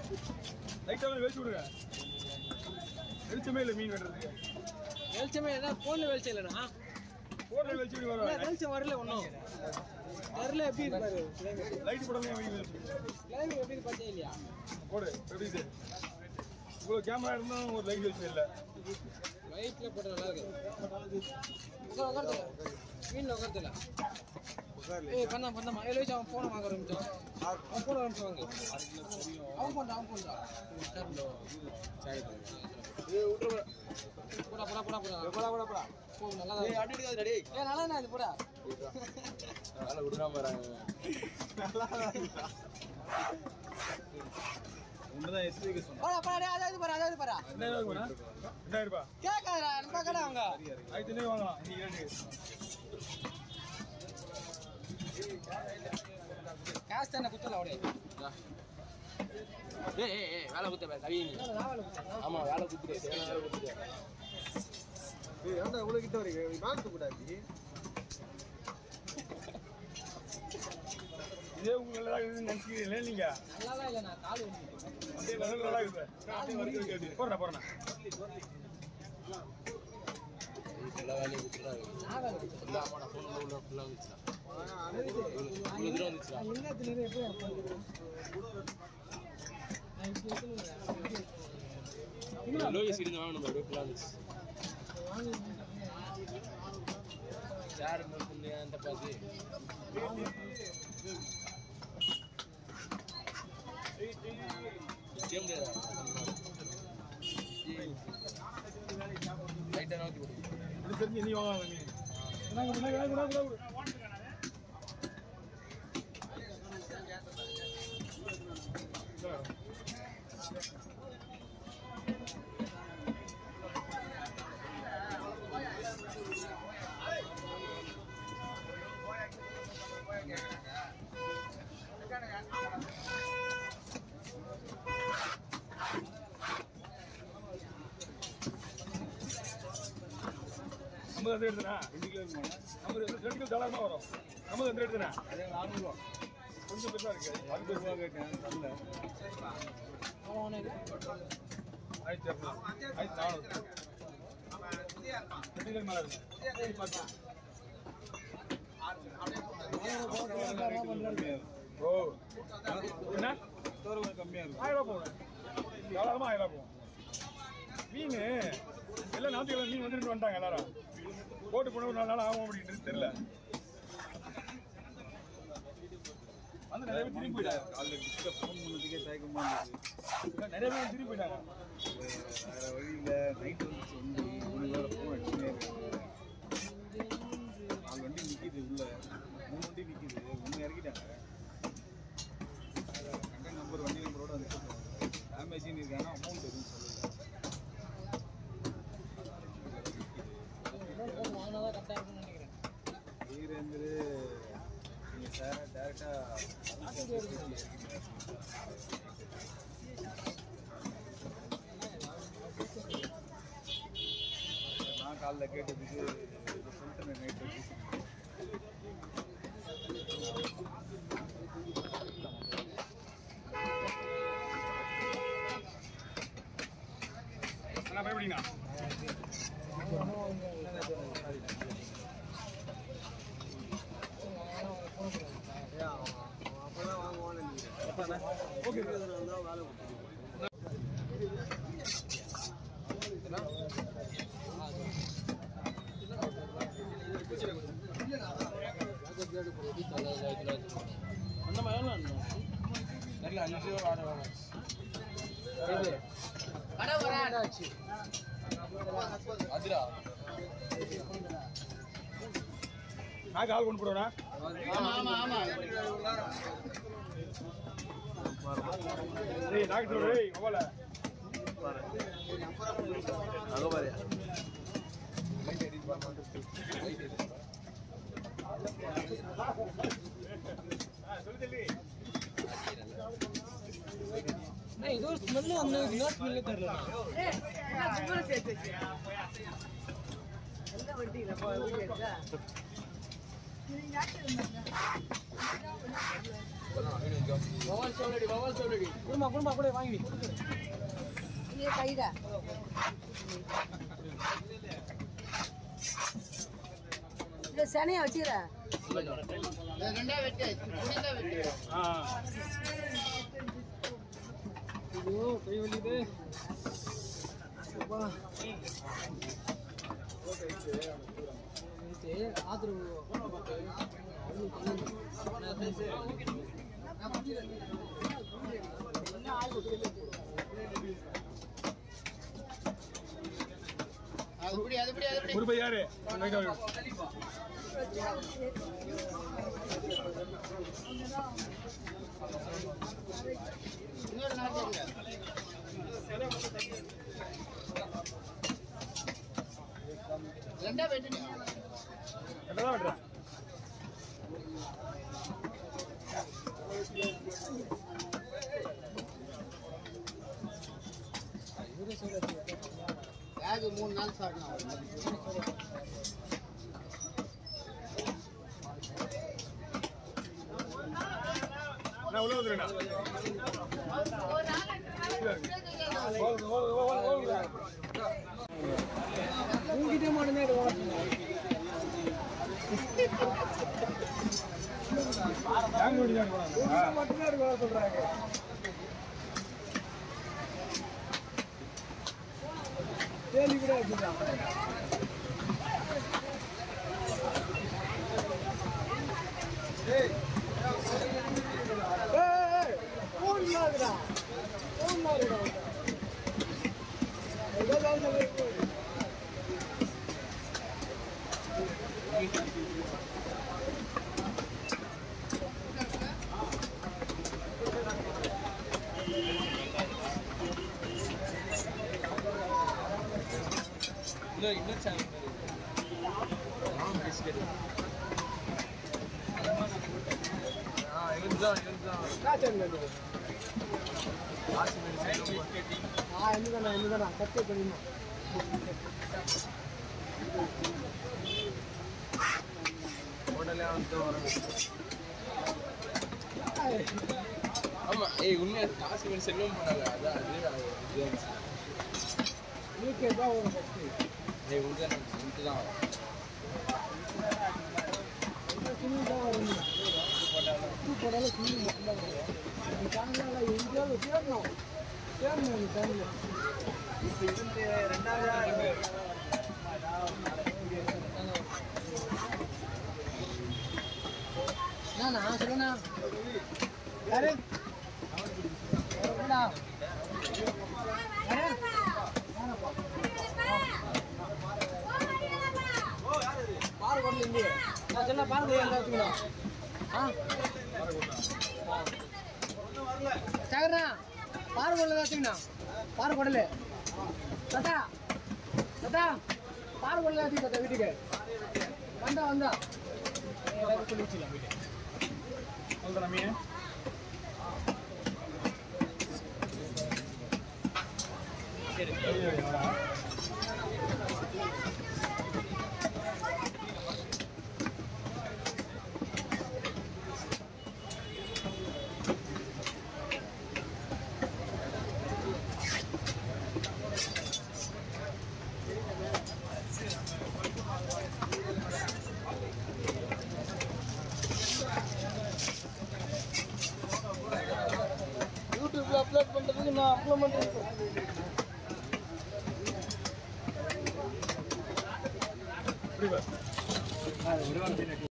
லைட்டாக வெளிச்சு விடுங்க வெளிச்சமே இல்லை மீன் வெட்டுறதுக்கு வெளிச்சமே என்ன போன்ல வெளிச்சம் இல்லைண்ணா போட்டில் வெளிச்சு விடு இல்ல, வர வெளிச்சம் வரல ஒன்றும் வரல எப்படி இருப்பாரு லைட் போடாம மீன் வெளிச்சு கிளைமேட் எப்படி பார்த்தே இல்லையா போடு எப்படி இது இவ்வளோ கேமரா இருந்தாலும் ஒரு லைட் வெளிச்சு இல்லை லைட்ல போட்டு நல்லா இருக்கு உட்கார் உட்கார்ந்து மீன்ல உட்கார்த்துல ஏய் பண்ணா பண்ணா ஏய் லோய்ஸ் அவன் போனை வாங்க ஆரம்பிச்சான் அவன் போன ஆரம்பிச்சு வாங்க அவன் போண்டா அவன் போண்டா போடா போடா போடா போடா போடா போடா போடா போ நல்லா ஏய் தான் அடி எடுக்காத டேய் ஏய் நல்லா தான் இது போடா வேலை விடுறாம வராங்க நல்லா ஒண்ணுதான் எஸ்பிக்கு சொன்னேன் போடா போடா டேய் அதாவது பாரு அதாவது பாரு ரெண்டாயிரம் ரூபாய் ரெண்டாயிரம் ரூபாய் கேட்காதடா நம்ம கடை அவங்க ஆயிரத்தி ஐநூறு வாங்கலாம் இன்னைக்கு ரேட்டு காசு தானே குத்தல அப்படியே ஏய் ஏய் ஏய் வேலை குத்த கவி ஆமா வேலை குத்துட்டு வேலை குத்துட்டு ஏய் ஏன்டா இவ்வளவு கிட்ட வரீங்க மாத்து கூடாது இதே உங்க நல்லா இருக்குதுன்னு நினைச்சுக்கிறீங்களே நீங்க நல்லா தான் இல்லை நான் கால் வலி அப்படியே நல்லா நல்லா இருக்குது போறேன் போறேன் எல்லா வேலையும் குத்துறாங்க நான் வேலை குத்தல. இல்ல ஆமா நான் ஃபோன்ல உள்ள ஃபுல்லா வந்துச்சுடா இவ்வளவு தூரம் வந்துச்சுடா நான் இன்னத்துல இருந்து எப்படி நான் போறது? நான் இப்படி இருக்கணும் லோயஸ் இருந்து வாங்கணும் அப்படியே ஃபுல்லா வந்துச்சு சேர் பண்ணி அந்த பாத்து கேம் முடியாதா லைட்டா நோக்கி போடு இது தெரிஞ்சு நீ வாங்கலாம் மீன் விடாங்க, விடாங்க, விடாங்க, விடாங்க, விடாங்க. ஐம்பது வந்து எடுத்துனா ரெண்டு கிலோ ஐம்பது ரெண்டு கிலோ தாராளமாக வரும் ஐம்பது வந்து எடுத்துனா அதே நானூறுவா கொஞ்சம் பெருசாக இருக்கு அது பெருசாக கேட்டேன் நல்ல ஆயிரத்தி இரநூறு ஆயிரத்தி நானூறு ரெண்டு கிலோ மேலே இருக்கு ஓ என்ன கம்மியாக இருக்கும் ஆயிரம் ரூபா போகும் தாராளமாக ஆயிரம் ரூபா போகும் மீன் எல்லாம் நாற்றுக்கிழமை மீன் வந்துட்டு வந்துட்டாங்க எல்லாரும் போட்டு போன ஒரு நாலு நாள் ஆகும் அப்படின்றது தெரியல வந்து நிறைய பேர் திரும்பி போயிட்டாங்க காலைல டிஸ்க ஃபோன் பண்ணதுக்கே தயக்கமா இருந்தது நிறைய பேர் திரும்பி போயிட்டாங்க வேற வழியில் நைட் வந்துச்சு வண்டி மூணு வேற ஃபோன் அடிச்சுனே இருக்காங்க நாலு வண்டி நிற்கிது உள்ள மூணு வண்டி நிற்கிது ஒன்று இறக்கிட்டாங்க கண்டன் நம்பர் வண்டி நம்பரோட வந்து டேமேஜின்னு இருக்காங்க அமௌண்ட் எதுவும் சொல்லல வாங்கினாதான் கரெக்டாக இருக்கும்னு நினைக்கிறேன் வீரேந்திரு நீங்கள் சாரை டேரெக்டாக நான் காலைல கேட்டதுக்கு இதை சொல்லிட்டேன் நைட்டு என்ன பயப்படிங்க ஓகே அந்த மாதிரி தெரியல அஞ்சு ஆறு வாங்க கடை வராச்சு அதுடா நான் கால் கொண்டு போடுவேண்ணா ஆமா ஆமா ஆமா டேய் டாக்டர் டேய் மொபைல அங்கே பாரு சொல்லு சொல்லி ஏய், இது ஒரு ஸ்மெல்லு வந்து இன்னொரு ஸ்மெல்லு தெரியல நீங்க வவால் சோலடி வவால் சோலடி குடும்பா குடும்பா கூட வாங்கி இது கைடா இது சனியை வச்சுக்கிறேன் ஆ ஐயோ கை வலிக்குது அப்பா. நேத்து ஆத்திரம் பொறுப்பை யாரு லைட்டா வை. ரெண்டா வெட்டுறேன் மூணு நாள் சாப்பிடலாம் நான் உள்ள வந்துடுறேண்ணா உங்ககிட்ட மட்டும்தான் இது ஓடுறது. பேங்க் ஓடி தான் போனாங்க மட்டும்தான் இது ஓட சொல்றாங்க கேள்வி கூட வச்சுக்கலாம் ஃபோன் இருக்குடா ஃபோன் இருக்குடா ஏதோ காலத்தில் இன்னும் இன்னும் சேனல் பிஸ்கெட் ஆ இதுதான் இதுதான் காய்ச்சல் இல்லை காசு மெடிசன் ஆ என்னதாண்ணா என்னதாண்ணா கட்டு பண்ணிடணும் உடனே வந்து வரும் ஆமா ஏய் உண்மையா காசு மெடிசன் செல்லும் பண்ணாங்க அதான் அதுவே இது இருந்துச்சு. நீக்கே தான் ஒரு ஃபஸ்ட்டு ஏய் உண்மையா இது தான் சுண்ணி தான் வரும் உப்பு போட்டாலும் சுண்ணி மட்டும்தான் வரும் இந்த டைமில் எங்கேயாவது சேரணும் சேரணும் இந்த டைமில் இப்போ இருந்து ரெண்டாவது என்னண்ணா சொல்லுண்ணா யாரு என்னடா? யாரு? பாரு கொண்டு இங்கே நான் சொன்ன பாரு கொண்டு எல்லாத்துக்கும் ஆ சகரண்ணா பாரு கொண்டு எல்லாத்துக்குண்ணா பாரு கொடல தத்தா தத்தா பாரு கொண்டு எல்லாத்துக்கும் தத்தா வீட்டுக்கு வந்தா வந்தா எல்லாரும் சொல்லி வச்சுக்கலாம் வீட்டுக்கு அவ்வளோதான் ரம்யா யூடியூப்ல அப்லோட் பண்றதுக்கு நான் அப்லோட் பண்றேன் இப்படி வா.